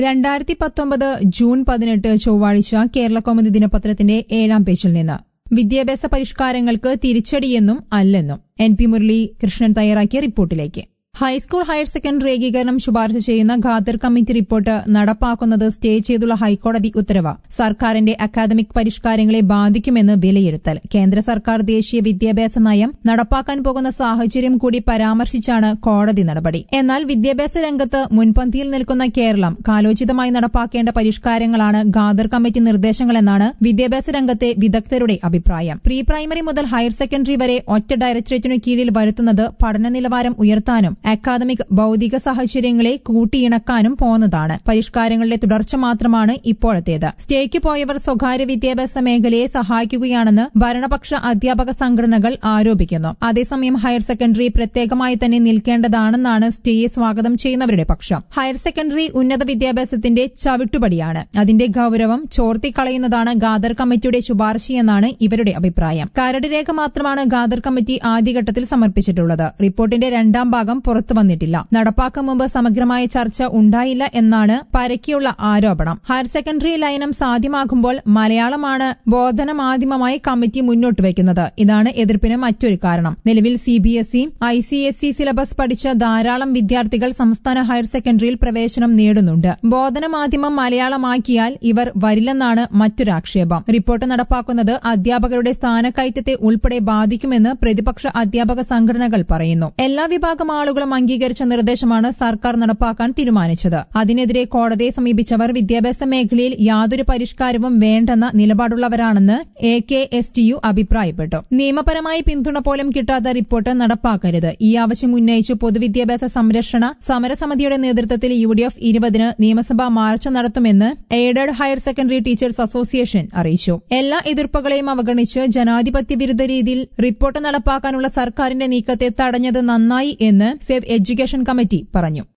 രണ്ടായിരത്തി പത്തൊമ്പത് ജൂൺ പതിനെട്ട് ചൊവ്വാഴ്ച കേരള കൗമുദി ദിനപത്രത്തിന്റെ ഏഴാം പേജിൽ നിന്ന് വിദ്യാഭ്യാസ പരിഷ്കാരങ്ങൾക്ക് തിരിച്ചടിയെന്നും അല്ലെന്നും എൻ പി മുരളി കൃഷ്ണൻ തയ്യാറാക്കിയ റിപ്പോർട്ടിലേക്ക് ഹൈസ്കൂൾ ഹയർ സെക്കൻഡറി ഏകീകരണം ശുപാർശ ചെയ്യുന്ന ഖാദർ കമ്മിറ്റി റിപ്പോർട്ട് നടപ്പാക്കുന്നത് സ്റ്റേ ചെയ്തുള്ള ഹൈക്കോടതി ഉത്തരവ് സർക്കാരിന്റെ അക്കാദമിക് പരിഷ്കാരങ്ങളെ ബാധിക്കുമെന്ന് വിലയിരുത്തൽ കേന്ദ്ര സർക്കാർ ദേശീയ വിദ്യാഭ്യാസ നയം നടപ്പാക്കാൻ പോകുന്ന സാഹചര്യം കൂടി പരാമർശിച്ചാണ് കോടതി നടപടി എന്നാൽ വിദ്യാഭ്യാസ രംഗത്ത് മുൻപന്തിയിൽ നിൽക്കുന്ന കേരളം കാലോചിതമായി നടപ്പാക്കേണ്ട പരിഷ്കാരങ്ങളാണ് ഖാദർ കമ്മിറ്റി നിർദ്ദേശങ്ങളെന്നാണ് വിദ്യാഭ്യാസ രംഗത്തെ വിദഗ്ധരുടെ അഭിപ്രായം പ്രീ പ്രൈമറി മുതൽ ഹയർ സെക്കൻഡറി വരെ ഒറ്റ ഡയറക്ടറേറ്റിനു കീഴിൽ വരുത്തുന്നത് പഠന നിലവാരം ഉയർത്താനും അക്കാദമിക് ഭൌതിക സാഹചര്യങ്ങളെ കൂട്ടിയിണക്കാനും പോന്നതാണ് പരിഷ്കാരങ്ങളുടെ തുടർച്ച മാത്രമാണ് ഇപ്പോഴത്തേത് സ്റ്റേക്ക് പോയവർ സ്വകാര്യ വിദ്യാഭ്യാസ മേഖലയെ സഹായിക്കുകയാണെന്ന് ഭരണപക്ഷ അധ്യാപക സംഘടനകൾ ആരോപിക്കുന്നു അതേസമയം ഹയർ സെക്കൻഡറി പ്രത്യേകമായി തന്നെ നിൽക്കേണ്ടതാണെന്നാണ് സ്റ്റേയെ സ്വാഗതം ചെയ്യുന്നവരുടെ പക്ഷം ഹയർ സെക്കൻഡറി ഉന്നത വിദ്യാഭ്യാസത്തിന്റെ ചവിട്ടുപടിയാണ് അതിന്റെ ഗൌരവം ചോർത്തിക്കളയുന്നതാണ് ഗാദർ കമ്മിറ്റിയുടെ ശുപാർശയെന്നാണ് ഇവരുടെ അഭിപ്രായം കരട് രേഖ മാത്രമാണ് ഗാദർ കമ്മിറ്റി ആദ്യഘട്ടത്തിൽ സമർപ്പിച്ചിട്ടുള്ളത് റിപ്പോർട്ടിന്റെ രണ്ടാം ഭാഗം പുറത്തു വന്നിട്ടില്ല നടപ്പാക്കും മുമ്പ് സമഗ്രമായ ചർച്ച ഉണ്ടായില്ല എന്നാണ് പരക്കെയുള്ള ആരോപണം ഹയർ സെക്കൻഡറി ലയനം സാധ്യമാകുമ്പോൾ മലയാളമാണ് ബോധന മാധ്യമമായി കമ്മിറ്റി മുന്നോട്ട് വയ്ക്കുന്നത് ഇതാണ് എതിർപ്പിന് മറ്റൊരു കാരണം നിലവിൽ C B S E I C S E syllabus പഠിച്ച ധാരാളം വിദ്യാർത്ഥികൾ സംസ്ഥാന ഹയർ സെക്കൻഡറിയിൽ പ്രവേശനം നേടുന്നുണ്ട് ബോധന മാധ്യമം മലയാളമാക്കിയാൽ ഇവർ വരില്ലെന്നാണ് മറ്റൊരു ആക്ഷേപം റിപ്പോർട്ട് നടപ്പാക്കുന്നത് അധ്യാപകരുടെ സ്ഥാനക്കയറ്റത്തെ ഉൾപ്പെടെ ബാധിക്കുമെന്ന് പ്രതിപക്ഷ അധ്യാപക സംഘടനകൾ പറയുന്നു എല്ലാ വിഭാഗം ആളുകളും അംഗീകരിച്ച നിർദ്ദേശമാണ് സർക്കാർ നടപ്പാക്കാൻ തീരുമാനിച്ചത് അതിനെതിരെ കോടതിയെ സമീപിച്ചവർ വിദ്യാഭ്യാസ മേഖലയിൽ യാതൊരു പരിഷ്കാരവും വേണ്ടെന്ന നിലപാടുള്ളവരാണെന്ന് A K S T U അഭിപ്രായപ്പെട്ടു നിയമപരമായ പിന്തുണ പോലും കിട്ടാത്ത റിപ്പോർട്ട് നടപ്പാക്കരുത് ഈ ആവശ്യം ഉന്നയിച്ച് പൊതുവിദ്യാഭ്യാസ സംരക്ഷണ സമരസമിതിയുടെ നേതൃത്വത്തിൽ യു ഡി എഫ് ഇരുപതിന് നിയമസഭാ മാർച്ച് നടത്തുമെന്ന് aided higher secondary teachers association അറിയിച്ചു എല്ലാ എതിർപ്പുകളെയും അവഗണിച്ച് ജനാധിപത്യ വിരുദ്ധ രീതിയിൽ റിപ്പോർട്ട് നടപ്പാക്കാനുള്ള സർക്കാരിന്റെ നീക്കത്തെ തടഞ്ഞത് നന്നായി എന്ന് സേവ് എഡ്യൂക്കേഷൻ കമ്മിറ്റി പറഞ്ഞു